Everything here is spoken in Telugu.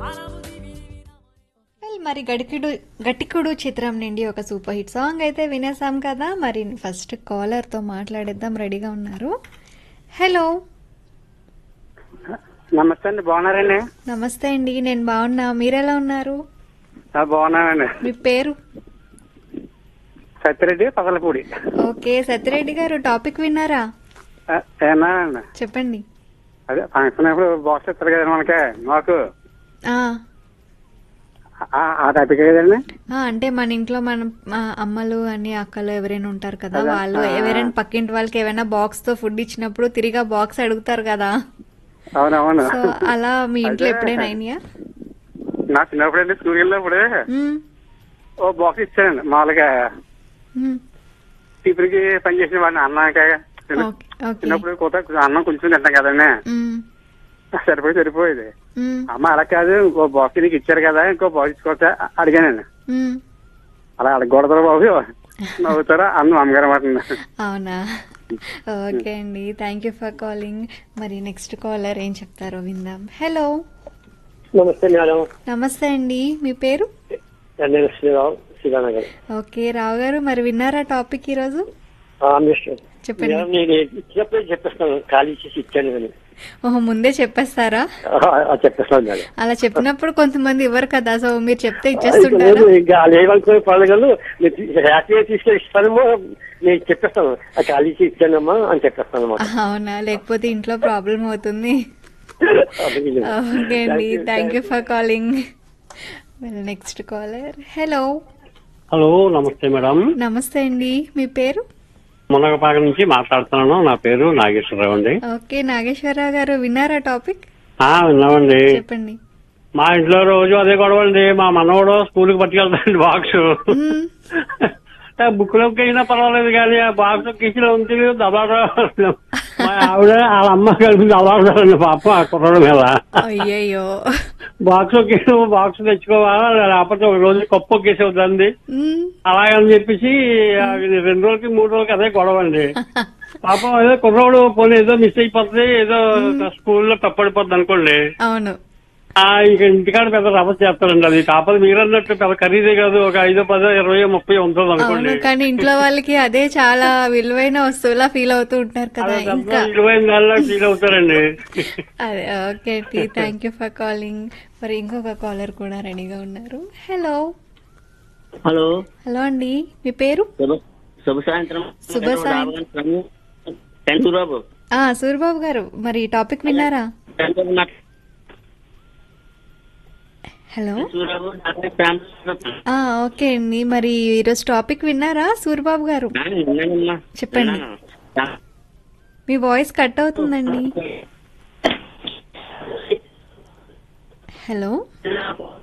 వెల్ మరి గడికిడు గట్టికుడు చిత్రం నుండి ఒక సూపర్ హిట్ సాంగ్ అయితే వినేసాం కదా మరి ఫస్ట్ కాలర్తో మాట్లాడేద్దాం రెడీగా ఉన్నారు హలో నమస్తే అండి బాగున్నారండి నమస్తే అండి నేను బాగున్నా మీరెలా ఉన్నారు ఆ, బాగున్నానండి మీ పేరు సత్యరెడ్డి పగలపూడి ఓకే సత్యరెడ్డి గారు టాపిక్ విన్నారా ఆ, ఏనానండి చెప్పండి అదే ఫంక్షన్ అప్పుడు బాక్స్ ఇస్తారు కదండి మనకి మాకు ఆ, ఆ- ఆ టాపిక్ కదండి ఆ, అంటే మన ఇంట్లో మన ఆ, అమ్మలు అని అక్కలు ఎవరైనా ఉంటారు కదా అదే, వాళ్ళు ఆ. ఎవరైనా పక్కింటి వాళ్ళకి ఏమైనా బాక్స్ తో ఫుడ్ ఇచ్చినప్పుడు తిరిగి ఆ బాక్స్ అడుగుతారు కదా అవునవును సో అలా మీ ఇంట్లో అదే. ఎప్పుడైనా అయినాయా నా చిన్నప్పుడు అండి స్కూల్కి వెళ్ళినప్పుడు మ్మ్. ఓ బాక్స్ ఇచ్చానండి మామూలుగా మ్మ్. టిఫిన్కి పని చేసిన వాడిని అన్నాక చిన్న- ఓకే ఓకే చిన్నప్పుడు కూత అన్నం కొంచెం తింటాం కదండి మ్మ్. సరిపోయి సరిపోయేది మ్మ్. అమ్మ అలా కాదు ఇంకో బాక్స్ నీకు ఇచ్చారు కదా ఇంకో బాక్స్ ఇచ్చుకోవచ్చా అడిగానండి మ్మ్. అలా అడగకూడదు బాబు నవ్వుతారా అన్నం అమ్మగారు మాట అవునా ఓకే అండి థ్యాంక్ యూ ఫర్ కాలింగ్ మరి నెక్స్ట్ కాలర్ ఏం చెప్తారో విందాం హలో నమస్తే మేడం నమస్తే అండి మీ పేరు నేను శ్రీరావు శ్రీరానగర్ ఓకే రావు గారు మరి విన్నారా టాపిక్ ఈరోజు చెప్పండి మేడం నేను ఇచ్చినప్పుడే చెప్పేస్తాను ఖాళీ చేసి ఇచ్చాను అని ఓహో ముందే చెప్పేస్తారా ఆ, ఆ, చెప్పేస్తాను మేడం అలా చెప్పినప్పుడు కొంతమంది ఇవ్వరు కదా సో మీరు చెప్తే లేదు ఇచ్చేస్తుంటారా ఇంకా లేవనుకునే పండుగలు మీరు హ్యాపీగా తీసుకొని ఇస్తానేమో నేను చెప్పేస్తాను ఆ ఖాళీ చేసి ఇచ్చానమ్మా అని చెప్పేస్తాను అన్నమాట అవునా లేకపోతే ఇంట్లో ప్రాబ్లం అవుతుంది ఓకే అండి thank you for calling well next caller hello hello నమస్తే మేడం నమస్తే అండి మీ పేరు మునగపాక నుంచి మాట్లాడుతున్నాను నా పేరు నాగేశ్వరరావు అండి ఓకే నాగేశ్వరరావు గారు విన్నారా టాపిక్ ఆ, విన్నామండి చెప్పండి మా ఇంట్లో రోజు అదే గొడవ అండి మా మనవడు స్కూల్కి పట్టుకెళ్తాడు బాక్స్ మ్మ్. బుక్ లోకి అయినా పర్వాలేదు కానీ ఆ బాక్స్ కిచెన్ ఉంది దబాడా మా ఆవిడ వాళ్ళ అమ్మ కలిపి దబాడతారండి పాప ఆ కుర్రాడు మీద అయ్యయ్యో బాక్స్ ఒకేసి బాక్స్ తెచ్చుకోవాలా లేకపోతే ఒక రోజు కప్పు ఒకేసి అవుతుంది మ్మ్. అలాగని చెప్పేసి ఆ రెండు రోజులకి మూడు రోజులకి అదే గొడవ అండి పాపం ఏదో కుర్రోడు పోనీ ఏదో మిస్ అయిపోతుంది ఏదో స్కూల్లో తప్పడిపోతుంది అనుకోండి అవును ఆ ఇక ఇంటికాడ పెద్ద రభస చేస్తారండి అది కాకపోతే మీరు అన్నట్టు పెద్ద ఖరీదే కాదు ఒక ఐదో పదో ఇరవై ముప్పై ఉంటుంది అవును అనుకోండి కానీ ఇంట్లో వాళ్ళకి అదే చాలా విలువైన వస్తువులా ఫీల్ అవుతూ ఉంటారు కదా అదే ఇంకా పెద్ద విలువైన దానిలో ఫీల్ అవుతారండి అదే ఓకే అండి థ్యాంక్ యూ ఫర్ కాలింగ్ మరి ఇంకొక కాలర్ కూడా రెడీగా ఉన్నారు హలో హలో హలో అండి మీ పేరు శుభ శుభ సాయంత్రం శుభ సాయంత్రం. టెన్త్ బాబు ఆ సూర్యబాబు గారు మరి టాపిక్ విన్నారా టెన్త్ బాబు నాకు హలో సూర్యబాబు నాకు ఫ్యామిలీ ఆ ఓకే అండి మరి ఈరోజు టాపిక్ విన్నారా సూర్యబాబు గారు విన్నానమ్మా చెప్పండి. విన్నాను. మీ వాయిస్ కట్ అవుతుందండి హలో